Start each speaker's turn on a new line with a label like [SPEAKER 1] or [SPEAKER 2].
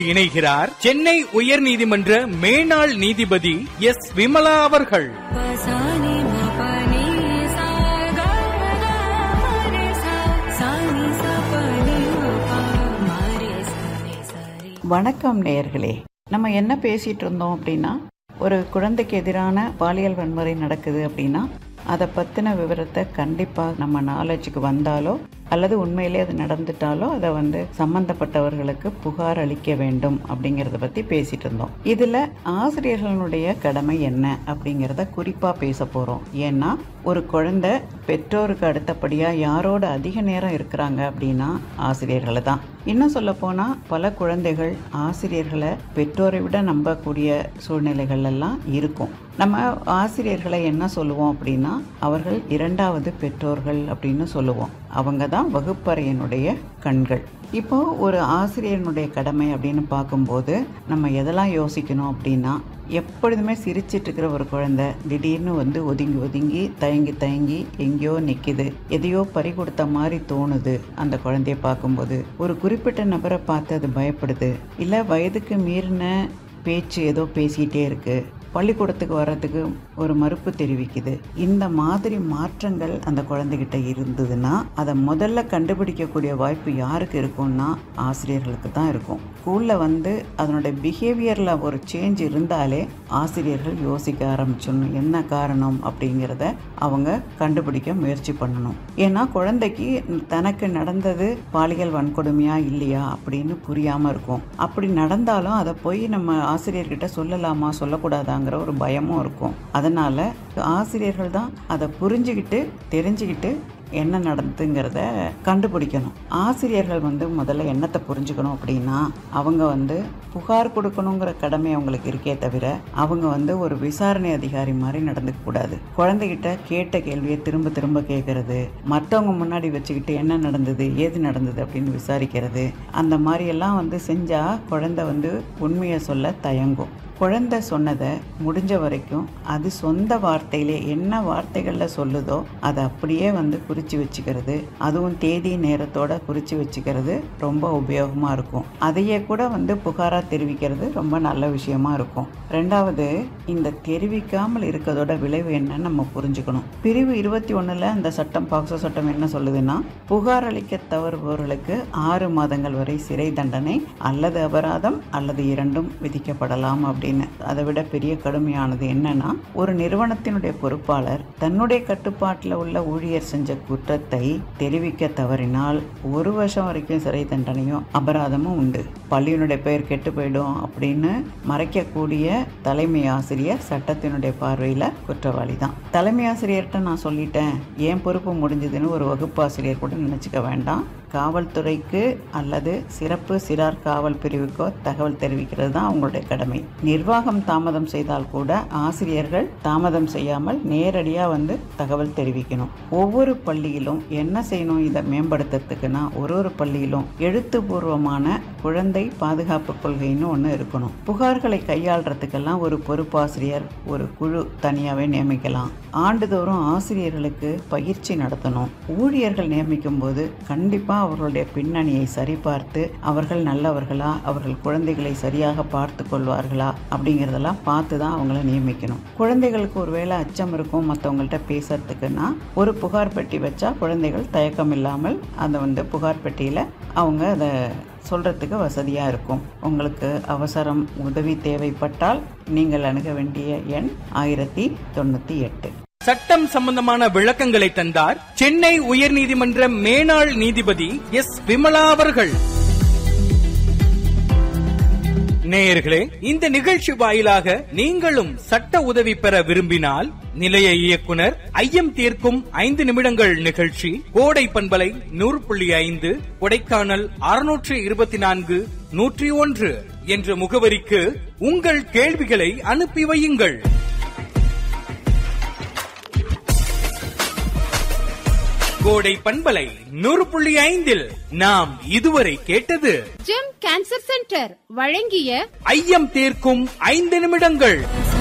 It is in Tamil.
[SPEAKER 1] இணைகிறார் சென்னை உயர்நீதிமன்ற மேனாள் நீதிபதி எஸ் விமலா அவர்கள்
[SPEAKER 2] பசானி மபனி சாகா மரே சா சானி சபனி மபா மரே சரே சரே
[SPEAKER 3] வணக்கம் நேயர்களே நம்ம என்ன பேசிட்டு இருந்தோம் அப்படின்னா ஒரு குழந்தைக்கு எதிரான பாலியல் வன்முறை நடக்குது அப்படின்னா அதை பற்றின விவரத்தை கண்டிப்பாக நம்ம நாலேஜுக்கு வந்தாலோ அல்லது உண்மையிலே அது நடந்துட்டாலோ அதை வந்து சம்பந்தப்பட்டவர்களுக்கு புகார் அளிக்க வேண்டும் அப்படிங்கிறத பற்றி பேசிட்டு இருந்தோம் இதில் ஆசிரியர்களுடைய கடமை என்ன அப்படிங்கிறத குறிப்பாக பேச போகிறோம் ஏன்னா ஒரு குழந்தை பெற்றோருக்கு அடுத்தபடியாக யாரோட அதிக நேரம் இருக்கிறாங்க அப்படின்னா ஆசிரியர்களை தான் இன்னும் சொல்ல போனால் பல குழந்தைகள் ஆசிரியர்களை பெற்றோரை விட நம்பக்கூடிய சூழ்நிலைகள் எல்லாம் இருக்கும் நம்ம ஆசிரியர்களை என்ன சொல்லுவோம் அப்படின்னா அவர்கள் இரண்டாவது பெற்றோர்கள் அப்படின்னு சொல்லுவோம் அவங்க தான் வகுப்பறையினுடைய கண்கள் இப்போ ஒரு ஆசிரியனுடைய கடமை அப்படின்னு பார்க்கும்போது நம்ம எதெல்லாம் யோசிக்கணும் அப்படின்னா எப்பொழுதுமே சிரிச்சிட்டு இருக்கிற ஒரு குழந்தை திடீர்னு வந்து ஒதுங்கி ஒதுங்கி தயங்கி தயங்கி எங்கேயோ நிற்கிது எதையோ பறி கொடுத்த மாதிரி தோணுது அந்த குழந்தைய பார்க்கும்போது ஒரு குறிப்பிட்ட நபரை பார்த்து அது பயப்படுது இல்லை வயதுக்கு மீறின பேச்சு ஏதோ பேசிகிட்டே இருக்கு பள்ளிக்கூடத்துக்கு வர்றதுக்கு ஒரு மறுப்பு தெரிவிக்குது இந்த மாதிரி மாற்றங்கள் அந்த குழந்தைகிட்ட இருந்ததுன்னா அதை முதல்ல கண்டுபிடிக்கக்கூடிய வாய்ப்பு யாருக்கு இருக்கும்னா ஆசிரியர்களுக்கு தான் இருக்கும் ஸ்கூலில் வந்து அதனுடைய பிஹேவியரில் ஒரு சேஞ்ச் இருந்தாலே ஆசிரியர்கள் யோசிக்க ஆரம்பிச்சிடணும் என்ன காரணம் அப்படிங்கிறத அவங்க கண்டுபிடிக்க முயற்சி பண்ணணும் ஏன்னா குழந்தைக்கு தனக்கு நடந்தது பாலியல் வன்கொடுமையா இல்லையா அப்படின்னு புரியாமல் இருக்கும் அப்படி நடந்தாலும் அதை போய் நம்ம ஆசிரியர்கிட்ட சொல்லலாமா சொல்லக்கூடாதாங்கிற ஒரு பயமும் இருக்கும் அதனால் ஆசிரியர்கள் தான் அதை புரிஞ்சுக்கிட்டு தெரிஞ்சுக்கிட்டு என்ன நடந்துங்கிறத கண்டுபிடிக்கணும் ஆசிரியர்கள் வந்து முதல்ல என்னத்தை புரிஞ்சுக்கணும் அப்படின்னா அவங்க வந்து புகார் கொடுக்கணுங்கிற கடமை அவங்களுக்கு இருக்கே தவிர அவங்க வந்து ஒரு விசாரணை அதிகாரி மாதிரி நடந்துக்க கூடாது குழந்தைகிட்ட கேட்ட கேள்வியை திரும்ப திரும்ப கேட்கறது மற்றவங்க முன்னாடி வச்சுக்கிட்டு என்ன நடந்தது ஏது நடந்தது அப்படின்னு விசாரிக்கிறது அந்த மாதிரி எல்லாம் வந்து செஞ்சா குழந்தை வந்து உண்மையை சொல்ல தயங்கும் குழந்தை சொன்னதை முடிஞ்ச வரைக்கும் அது சொந்த வார்த்தையிலே என்ன வார்த்தைகளில் சொல்லுதோ அதை அப்படியே வந்து குறித்து வச்சுக்கிறது அதுவும் தேதி நேரத்தோட குறித்து வச்சுக்கிறது ரொம்ப உபயோகமாக இருக்கும் அதையே கூட வந்து புகாராக தெரிவிக்கிறது ரொம்ப நல்ல விஷயமா இருக்கும் ரெண்டாவது இந்த தெரிவிக்காமல் இருக்கிறதோட விளைவு என்னன்னு நம்ம புரிஞ்சுக்கணும் பிரிவு இருபத்தி ஒன்றில் இந்த சட்டம் பாக்ஸோ சட்டம் என்ன சொல்லுதுன்னா புகார் அளிக்க தவறுபவர்களுக்கு ஆறு மாதங்கள் வரை சிறை தண்டனை அல்லது அபராதம் அல்லது இரண்டும் விதிக்கப்படலாம் அப்படின்னு அதை விட பெரிய கடுமையானது என்னன்னா ஒரு நிறுவனத்தினுடைய பொறுப்பாளர் தன்னுடைய கட்டுப்பாட்டில் உள்ள ஊழியர் செஞ்ச குற்றத்தை தெரிவிக்க தவறினால் ஒரு வருஷம் வரைக்கும் சிறை தண்டனையும் அபராதமும் உண்டு பள்ளியினுடைய பெயர் கெட்டு போயிடும் அப்படின்னு மறைக்கக்கூடிய தலைமை ஆசிரியர் சட்டத்தினுடைய பார்வையில் குற்றவாளி தான் தலைமை ஆசிரியர்கிட்ட நான் சொல்லிட்டேன் ஏன் பொறுப்பு முடிஞ்சதுன்னு ஒரு வகுப்பாசிரியர் கூட நினச்சிக்க வேண்டாம் காவல்துறைக்கு அல்லது சிறப்பு சிறார் காவல் பிரிவுக்கோ தகவல் தெரிவிக்கிறது தான் அவங்களுடைய கடமை நிர்வாகம் தாமதம் செய்தால் கூட ஆசிரியர்கள் தாமதம் செய்யாமல் நேரடியாக வந்து தகவல் தெரிவிக்கணும் ஒவ்வொரு பள்ளியிலும் என்ன செய்யணும் இதை மேம்படுத்துறதுக்குன்னா ஒரு ஒரு பள்ளியிலும் எழுத்துப்பூர்வமான குழந்தை பாதுகாப்பு கொள்கைன்னு ஒன்று இருக்கணும் புகார்களை கையாளுறதுக்கெல்லாம் ஒரு பொறுப்பாசிரியர் ஒரு குழு தனியாகவே நியமிக்கலாம் ஆண்டுதோறும் ஆசிரியர்களுக்கு பயிற்சி நடத்தணும் ஊழியர்கள் நியமிக்கும் போது கண்டிப்பாக அவர்களுடைய பின்னணியை சரிபார்த்து அவர்கள் நல்லவர்களா அவர்கள் குழந்தைகளை சரியாக பார்த்து கொள்வார்களா அப்படிங்கிறதெல்லாம் பார்த்து தான் அவங்கள நியமிக்கணும் குழந்தைகளுக்கு ஒருவேளை அச்சம் இருக்கும் மற்றவங்கள்ட்ட பேசுறதுக்குன்னா ஒரு புகார் பெட்டி வச்சா குழந்தைகள் தயக்கம் இல்லாமல் அதை வந்து புகார் பெட்டியில் அவங்க அதை சொல்கிறதுக்கு வசதியாக இருக்கும் உங்களுக்கு அவசரம் உதவி தேவைப்பட்டால் நீங்கள் அணுக வேண்டிய எண் ஆயிரத்தி தொண்ணூற்றி எட்டு
[SPEAKER 1] சட்டம் சம்பந்தமான விளக்கங்களை தந்தார் சென்னை உயர்நீதிமன்ற மேனாள் நீதிபதி எஸ் விமலா அவர்கள் நேயர்களே இந்த நிகழ்ச்சி வாயிலாக நீங்களும் சட்ட உதவி பெற விரும்பினால் நிலைய இயக்குனர் ஐயம் தீர்க்கும் ஐந்து நிமிடங்கள் நிகழ்ச்சி கோடை பண்பலை நூறு புள்ளி ஐந்து கொடைக்கானல் அறுநூற்று இருபத்தி நான்கு நூற்றி ஒன்று என்ற முகவரிக்கு உங்கள் கேள்விகளை அனுப்பி வையுங்கள் கோடை பண்பலை நூறு புள்ளி ஐந்தில் நாம் இதுவரை கேட்டது
[SPEAKER 4] ஜெம் கேன்சர் சென்டர் வழங்கிய
[SPEAKER 1] ஐயம் தீர்க்கும் ஐந்து நிமிடங்கள்
[SPEAKER 2] சா